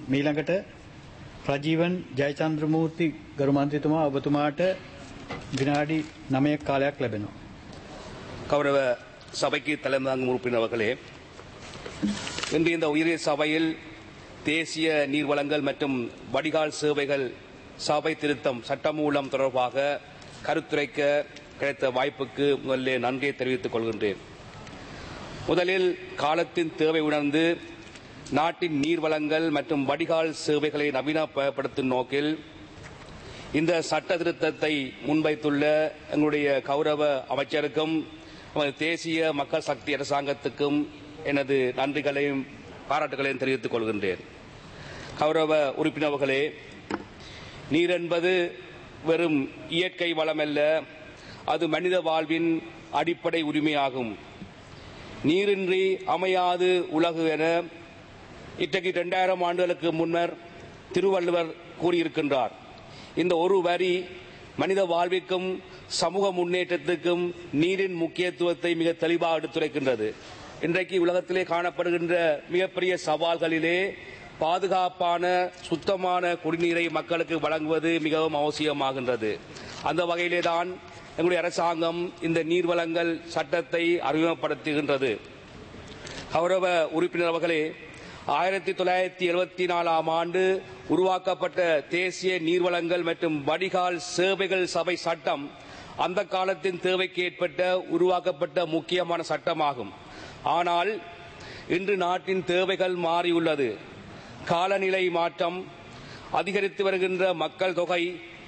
මීළඟට රජීවන් ජයචන්ද්‍රමූර්ති ගරු මන්ත්‍රීතුමා ඔබතුමාට විනාඩි 9ක් කාලයක් ලැබෙනවා. கௌரவ சபைக்கு தலைமை தாங்கும் உறுப்பினர் அவர்களே இன்று இந்த உயரிய சபையில் தேசிய நீர்வளங்கள் மற்றும் வடிகால் சேவைகள் சபை திருத்தம் சட்டமூலம் தொடர்பாக கருத்துரைக்க கிடைத்த வாய்ப்புக்கு முதலிலே நன்றியை தெரிவித்துக் கொள்கின்றேன் முதலில் காலத்தின் தேவை உணர்ந்து நாட்டின் நீர்வளங்கள் மற்றும் வடிகால் சேவைகளை நவீனப்படுத்தும் நோக்கில் இந்த சட்ட திருத்தத்தை முன்வைத்துள்ள எங்களுடைய கௌரவ அமைச்சருக்கும் நமது தேசிய மக்கள் சக்தி அரசாங்கத்துக்கும் எனது நன்றிகளையும் பாராட்டுகளையும் தெரிவித்துக் கொள்கின்றேன் கௌரவ உறுப்பினர்களே நீர் என்பது வெறும் இயற்கை வளமல்ல அது மனித வாழ்வின் அடிப்படை உரிமையாகும் நீரின்றி அமையாது உலகு என இன்றைக்கு இரண்டாயிரம் ஆண்டுகளுக்கு முன்னர் திருவள்ளுவர் கூறியிருக்கின்றார் இந்த ஒரு வரி மனித வாழ்விற்கும் சமூக முன்னேற்றத்துக்கும் நீரின் முக்கியத்துவத்தை மிக தெளிவாக எடுத்துரைக்கின்றது இன்றைக்கு உலகத்திலே காணப்படுகின்ற மிகப்பெரிய சவால்களிலே பாதுகாப்பான சுத்தமான குடிநீரை மக்களுக்கு வழங்குவது மிகவும் அவசியமாகின்றது அந்த வகையிலே தான் எங்களுடைய அரசாங்கம் இந்த நீர்வளங்கள் சட்டத்தை அறிமுகப்படுத்துகின்றது கௌரவ உறுப்பினர் அவர்களே ஆயிரத்தி தொள்ளாயிரத்தி எழுபத்தி நாலாம் ஆண்டு உருவாக்கப்பட்ட தேசிய நீர்வளங்கள் மற்றும் வடிகால் சேவைகள் சபை சட்டம் அந்த காலத்தின் தேவைக்கு ஏற்பட்ட உருவாக்கப்பட்ட முக்கியமான சட்டமாகும் ஆனால் இன்று நாட்டின் தேவைகள் மாறியுள்ளது காலநிலை மாற்றம் அதிகரித்து வருகின்ற மக்கள் தொகை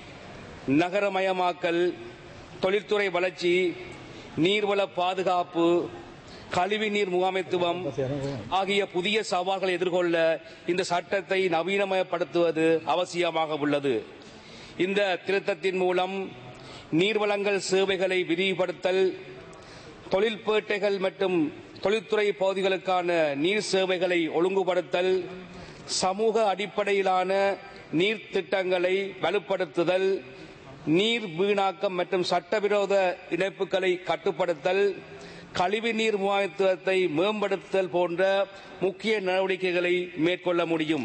நகரமயமாக்கல் தொழில்துறை வளர்ச்சி நீர்வள பாதுகாப்பு கழிவுநீர் முகாமைத்துவம் ஆகிய புதிய சவால்களை எதிர்கொள்ள இந்த சட்டத்தை நவீனமயப்படுத்துவது அவசியமாக உள்ளது இந்த திருத்தத்தின் மூலம் நீர்வளங்கள் சேவைகளை விரிவுபடுத்தல் தொழில்பேட்டைகள் மற்றும் தொழில்துறை பகுதிகளுக்கான நீர் சேவைகளை ஒழுங்குபடுத்தல் சமூக அடிப்படையிலான நீர் திட்டங்களை வலுப்படுத்துதல் நீர் வீணாக்கம் மற்றும் சட்டவிரோத இணைப்புகளை கட்டுப்படுத்தல் கழிவுநீர் முகாமைத்துவத்தை மேம்படுத்துதல் போன்ற முக்கிய நடவடிக்கைகளை மேற்கொள்ள முடியும்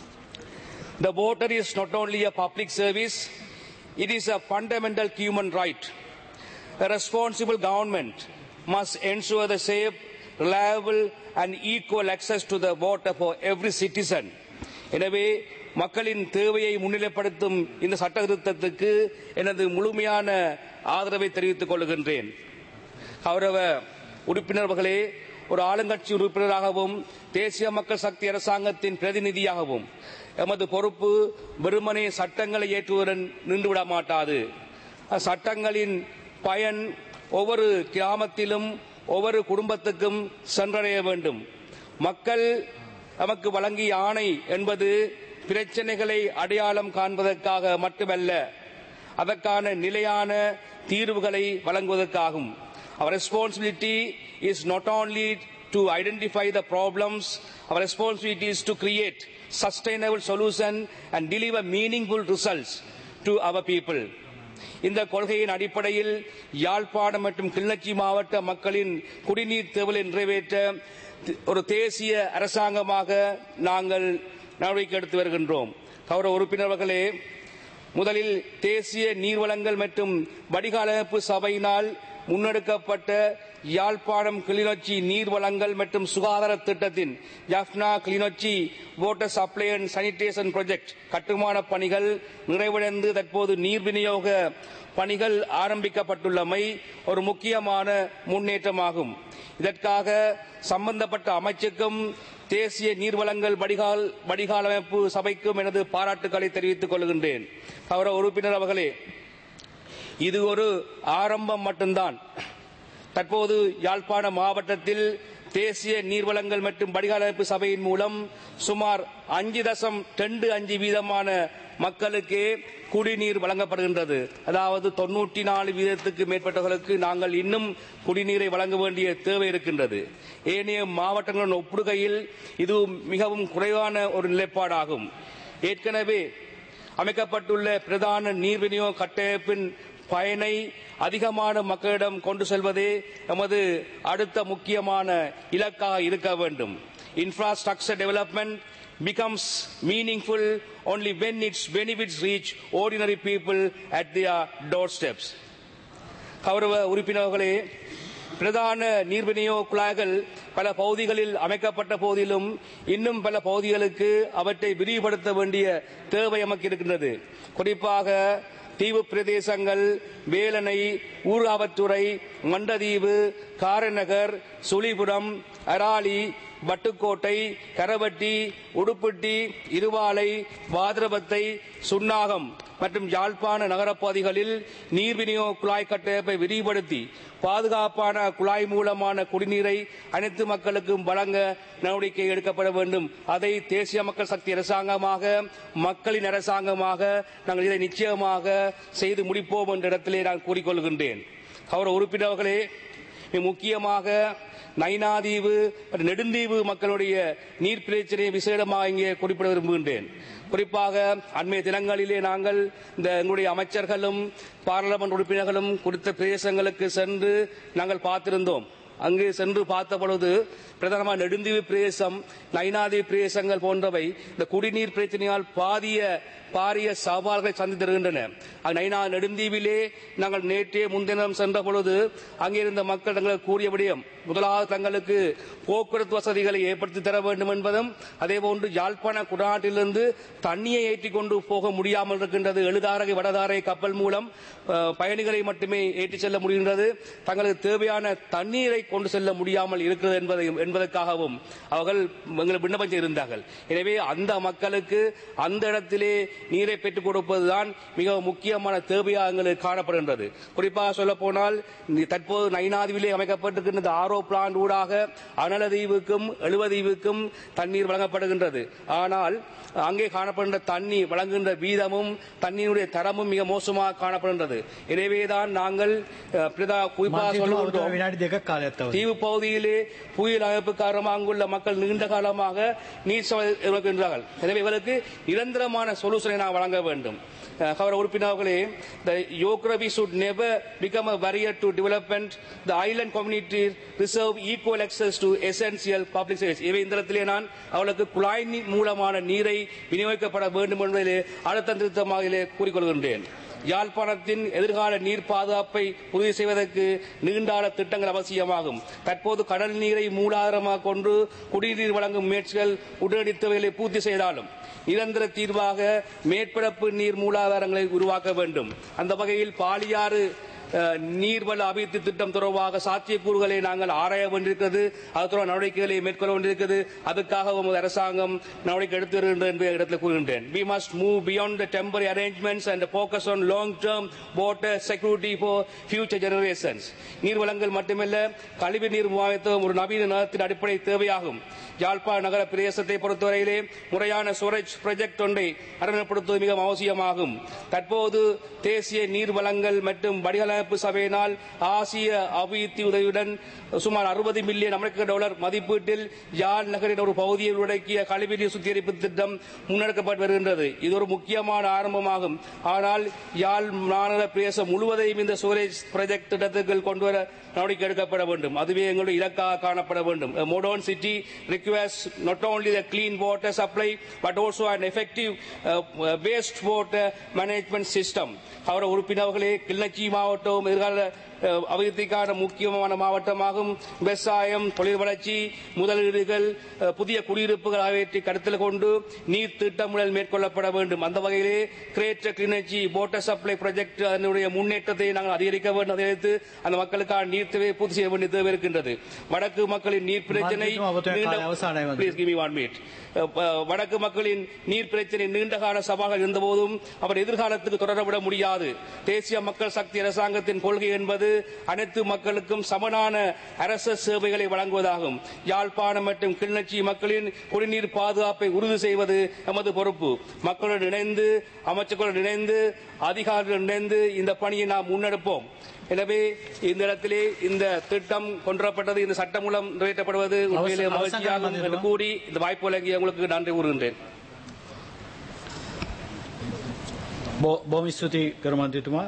The water is not only a public service, it is a fundamental human right. A responsible government must ensure the safe, reliable and equal access to the water for every citizen. எனவே மக்களின் தேவையை முன்னிலைப்படுத்தும் இந்த சட்ட திருத்தத்துக்கு எனது முழுமையான ஆதரவை தெரிவித்துக் கொள்கின்றேன் கௌரவ உறுப்பினர்களே ஒரு ஆளுங்கட்சி உறுப்பினராகவும் தேசிய மக்கள் சக்தி அரசாங்கத்தின் பிரதிநிதியாகவும் எமது பொறுப்பு வெறுமனே சட்டங்களை ஏற்றுவதுடன் நின்றுவிட மாட்டாது சட்டங்களின் பயன் ஒவ்வொரு கிராமத்திலும் ஒவ்வொரு குடும்பத்துக்கும் சென்றடைய வேண்டும் மக்கள் நமக்கு வழங்கிய ஆணை என்பது பிரச்சனைகளை அடையாளம் காண்பதற்காக மட்டுமல்ல அதற்கான நிலையான தீர்வுகளை வழங்குவதற்காகும் Our responsibility is not only to identify the problems, our responsibility is to create sustainable solution and deliver meaningful results to our people. இந்த கொள்கையின் அடிப்படையில் யாழ்ப்பாணம் மற்றும் கிளிநொச்சி மாவட்ட மக்களின் குடிநீர் தேவையை நிறைவேற்ற ஒரு தேசிய அரசாங்கமாக நாங்கள் நடவடிக்கை எடுத்து வருகின்றோம் கௌரவ உறுப்பினர்களே முதலில் தேசிய நீர்வளங்கள் மற்றும் வடிகால் அமைப்பு சபையினால் முன்னெடுக்கப்பட்ட யாழ்ப்பாணம் கிளிநொச்சி நீர் வளங்கள் மற்றும் சுகாதார திட்டத்தின் Jaffna Kilinochchi water supply and sanitation project கட்டுமான பணிகள் நிறைவடைந்து தற்போது நீர் விநியோக பணிகள் ஆரம்பிக்கப்பட்டுள்ளமை ஒரு முக்கியமான முன்னேற்றமாகும் இதற்காக சம்பந்தப்பட்ட அமைச்சுக்கும் தேசிய நீர்வளங்கள் வடிகால் வடிகால் அமைப்பு சபைக்கும் எனது பாராட்டுக்களை தெரிவித்துக் கொள்கின்றேன் கௌரவ உறுப்பினர் அவர்களே இது ஒரு ஆரம்பம் மட்டும்தான் தற்போது யாழ்ப்பாண மாவட்டத்தில் தேசிய நீர்வளங்கள் மற்றும் வடிகால் அமைப்பு சபையின் மூலம் சுமார் அஞ்சு தசம் ரெண்டு அஞ்சு வீதமான மக்களுக்கே குடிநீர் வழங்கப்படுகின்றது அதாவது தொன்னூற்றி நாலு வீதத்துக்கு மேற்பட்டவர்களுக்கு நாங்கள் இன்னும் குடிநீரை வழங்க வேண்டிய தேவை இருக்கின்றது ஏனைய மாவட்டங்களுடன் ஒப்பிடுகையில் இது மிகவும் குறைவான ஒரு நிலைப்பாடாகும் ஏற்கனவே அமைக்கப்பட்டுள்ள பிரதான நீர் விநியோக கட்டமைப்பின் பயனை அதிகமான மக்களிடம் கொண்டு செல்வதே எமது அடுத்த முக்கியமான இலக்காக இருக்க வேண்டும் infrastructure development becomes meaningful only when its benefits reach ordinary people at their doorsteps. கௌரவ உறுப்பினர்களே பிரதான நீர் விநியோக குழாய்கள் பல பகுதிகளில் அமைக்கப்பட்ட போதிலும் இன்னும் பல பகுதிகளுக்கு அவற்றை விரிவுபடுத்த வேண்டிய தேவை நமக்கு இருக்கின்றது குறிப்பாக தீவு பிரதேசங்கள் வேலனை ஊராவத்துறை மண்டதீவு காரநகர் சுழிபுரம் அராலி வட்டுக்கோட்டை கரவட்டி உடுப்பட்டி இருவாலை வாதிரபத்தை சுன்னாகம் மற்றும் யாழ்ப்பாண நகரப்பகுதிகளில் நீர் விநியோக குழாய் கட்டமைப்பை விரிவுபடுத்தி பாதுகாப்பான குழாய் மூலமான குடிநீரை அனைத்து மக்களுக்கும் வழங்க நடவடிக்கை எடுக்கப்பட வேண்டும் அதை தேசிய மக்கள் சக்தி அரசாங்கமாக மக்களின் அரசாங்கமாக நாங்கள் இதை நிச்சயமாக செய்து முடிப்போம் என்ற இடத்திலே நான் கூறிக்கொள்கின்றேன் கௌரவ உறுப்பினர்களே மிக முக்கியமாக நைனாதீவு மற்றும் நெடுந்தீவு மக்களுடைய நீர் பிரச்சனையை விசேடமாக இங்கே குறிப்பிட விரும்புகின்றேன் குறிப்பாக அண்மைய தினங்களிலே நாங்கள் இந்த எங்களுடைய அமைச்சர்களும் பாராளுமன்ற உறுப்பினர்களும் குறித்த பிரதேசங்களுக்கு சென்று நாங்கள் பார்த்திருந்தோம் அங்கு சென்று பார்த்த பொழுது பிரதானமாக நெடுந்தீவு பிரதேசம் நைனாதீவு பிரதேசங்கள் போன்றவை இந்த குடிநீர் பிரச்சனையால் பாதிய பாரிய சவால்களை சந்தித்து வருகின்றன நைனா நெடுந்தீவிலே நாங்கள் நேற்றே முன்தினம் சென்ற பொழுது அங்கே இருந்த மக்கள் தங்களுக்கு கூறிய விடயம் முதலாவது தங்களுக்கு போக்குவரத்து வசதிகளை ஏற்படுத்தி தர வேண்டும் என்பதும் அதேபோன்று யாழ்ப்பாண குடாட்டிலிருந்து தண்ணியை ஏற்றிக் கொண்டு போக முடியாமல் இருக்கின்றது எழுதாரகை வடதாரை கப்பல் மூலம் அஹ், பயணிகளை மட்டுமே ஏற்றிச் செல்ல முடிகின்றது தங்களுக்கு தேவையான தண்ணீரை கொண்டு செல்ல முடியாமல் இருக்கிறது என்பதையும் என்பதற்காகவும் அவர்கள் எங்களுக்கு விண்ணப்பம் செய்திருந்தார்கள் எனவே அந்த மக்களுக்கு அந்த இடத்திலே நீரை பெற்றுக் கொடுப்பதுதான் மிக முக்கியமான தேவையாக எங்களுக்கு காணப்படுகின்றது குறிப்பாக சொல்ல போனால் தற்போது நைனாதிவிலே அமைக்கப்பட்டிருக்கின்ற இந்த ஆரோ பிளான்ட் ஊடாக அனலதீவுக்கும் எழுவதீவுக்கும் தண்ணீர் வழங்கப்படுகின்றது ஆனால் அங்கே காணப்படுகின்ற தண்ணி வழங்குகின்ற வீதமும் தண்ணீருடைய தரமும் மிக மோசமாக காணப்படுகின்றது எனவேதான் நாங்கள் அஹ், பிரதா குறிப்பாக මන්ත්‍රීතුමා ඔබතුමා சொல்லுகின்றோம் විනාඩි දෙකක් කාලයක් තව தீவு பகுதியிலே புயல் அமைப்பு காரணமாக அங்குள்ள மக்கள் நீண்ட காலமாக நீர் சவால் எதிர்கொள்கின்றார்கள் எனவே இவர்களுக்கு நிரந்தரமான சொல்யூஷனை நான் வழங்க வேண்டும் அஹ், கௌரவ உறுப்பினர்களே the geography should never become a barrier to development the island community reserve equal access to essential public service இவை இந்த இடத்திலே நான் அவளுக்கு குழாய் நீர் மூலமான நீரை விநியோகிக்கப்பட வேண்டும் என்பதிலே அழுத்தம் திருத்தமாக இதிலே கூறிக்கொள்கின்றேன் யாழ்ப்பாணத்தின் எதிர்கால நீர் பாதுகாப்பை உறுதி செய்வதற்கு நீண்டால திட்டங்கள் அவசியமாகும் தற்போது கடல் நீரை மூலாதாரமாக கொண்டு குடிநீர் வழங்கும் முயற்சிகள் உடனடி தேவைகளை பூர்த்தி செய்தாலும் நிரந்தர தீர்வாக மேற்பரப்பு நீர் மூலாதாரங்களை உருவாக்க வேண்டும் அந்த வகையில் பாலியாறு அஹ், நீர்வள அபிவிருத்தி திட்டம் தொடர்பாக சாத்தியக்கூறுகளை நாங்கள் ஆராய வேண்டியிருக்கிறது அது தொடர்பான நடவடிக்கைகளை மேற்கொள்ள வேண்டியிருக்கிறது அதுக்காக உமது அரசாங்கம் நடவடிக்கை எடுத்து வருகின்றது என்பதை இடத்தில் கூறுகின்றேன் we must move beyond the temporary arrangements and focus on long term water security for future generations நீர் வளங்கள் மட்டுமல்ல கழிவு நீர் முகாமைத்துவம் ஒரு நவீன நகரத்தின் அடிப்படை தேவையாகும் யாழ்ப்பாண நகர பிரதேசத்தை பொறுத்தவரையிலே முறையான ஸ்டோரேஜ் ப்ராஜெக்ட் ஒன்றை அரங்கப்படுத்துவது மிகவும் அவசியமாகும் தற்போது தேசிய நீர் வளங்கள் மற்றும் வடிவமைப்பு சபையினால் ஆசிய அபிவிருத்தி உதவியுடன் சுமார் அறுபது மில்லியன் அமெரிக்க டாலர் மதிப்பீட்டில் யாழ் நகரின் ஒரு பகுதியை உள்ளடக்கிய கழிவுநீர் சுத்திகரிப்பு திட்டம் முன்னெடுக்கப்பட்டு வருகின்றது இது ஒரு முக்கியமான ஆரம்பமாகும் ஆனால் யாழ் மாநகர பிரதேசம் முழுவதையும் இந்த ஸ்டோரேஜ் ப்ராஜெக்ட் திட்டத்துக்குள் கொண்டு வர நடவடிக்கை எடுக்கப்பட வேண்டும் அதுவே எங்களுடைய இலக்காக காணப்பட வேண்டும் modern city requires not only the clean water supply but also an effective uh, waste water management system அவர உறுப்பினர்களே கிள்ளச்சி மாவட்டம் எதிர்கால அஹ், அபிவிருத்திக்கான முக்கியமான மாவட்டமாகும் விவசாயம் தொழில் வளர்ச்சி முதலீடுகள் அஹ், புதிய குடியிருப்புகள் ஆகியவற்றை கருத்தில் கொண்டு நீர் திட்டமிடல் மேற்கொள்ளப்பட வேண்டும் அந்த வகையிலே greater Kilinochchi water supply project அதனுடைய முன்னேற்றத்தை நாங்கள் அதிகரிக்க வேண்டும் அதிகரித்து அந்த மக்களுக்கான நீர் தேவையை பூர்த்தி செய்ய வேண்டிய தேவை இருக்கின்றது வடக்கு மக்களின் நீர் பிரச்சனை மாநிலத்துவம் அவற்றை நீண்ட- கால அவசானம் வந்து. Please give me one minute. அஹ், ப- வடக்கு மக்களின் நீர் பிரச்சனை நீண்ட கால சவால்கள் இருந்தபோதும் அவர் எதிர்காலத்துக்கு தொடரவிட முடியாது தேசிய மக்கள் சக்தி அரசாங்கத்தின் கொள்கை என்பது அனைத்து மக்களுக்கும் சமனான அரச சேவைகளை வழங்குவதாகும் யாழ்ப்பாணம் மற்றும் கிளிநொச்சி மக்களின் குடிநீர் பாதுகாப்பை உறுதி செய்வது நமது பொறுப்பு மக்களுடன் இணைந்து அமைச்சர்களுடன் இணைந்து அதிகாரிகளுடன் இணைந்து இந்த பணியை நாம் முன்னெடுப்போம் எனவே இந்த இடத்திலே இந்த திட்டம் கொண்டுவரப்பட்டது இந்த சட்டம் மூலம் நிறைவேற்றப்படுவது உண்மையிலே அவசர- மகிழ்ச்சியாகும் அவசர என்று கூறி இந்த வாய்ப்பு வழங்கிய உங்களுக்கு நன்றி கூறுகின்றேன் බො- බොහොම ස්තුතියි ගරු මන්ත්‍රීතුමා